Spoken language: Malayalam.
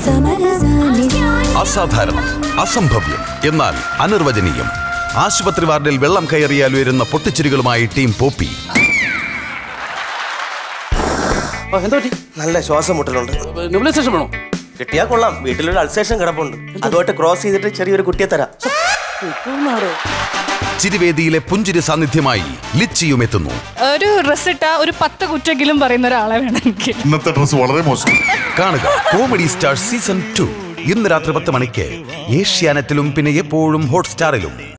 അസാധാരണം അസംഭവ്യം എന്നാൽ അനിർവചനീയം ആശുപത്രി വാർഡിൽ വെള്ളം കയറിയാൽ ഉയരുന്ന പൊട്ടിച്ചിരികളുമായി ടീം പോപ്പി ഓ, എന്താ പറ്റി നല്ല ശ്വാസം മുട്ടലുണ്ട് നെബുലൈസേഷൻ വേണോ കിട്ടിയാ കൊള്ളാം വീട്ടിലൊരു അൾസേഷൻ കിടപ്പുണ്ട് അതുമായിട്ട് ക്രോസ് ചെയ്തിട്ട് ചെറിയൊരു കുട്ടിയെ തരാം ചിരിവേദിയിലെ പുഞ്ചിരി സാന്നിധ്യമായി ലിച്ചിയും എത്തുന്നു ഒരു ഡ്രസ് ഇട്ട ഒരു പത്ത് കുറ്റെങ്കിലും പറയുന്ന ഒരാളെ വേണം എനിക്ക് ഇന്നത്തെ ഡ്രസ് വളരെ മോശം കാണുക കോമഡി സ്റ്റാർ സീസൺ ടു ഇന്ന് രാത്രി പത്ത് മണിക്ക് ഏഷ്യാനെറ്റിലും പിന്നെ എപ്പോഴും ഹോട്ട്സ്റ്റാറിലും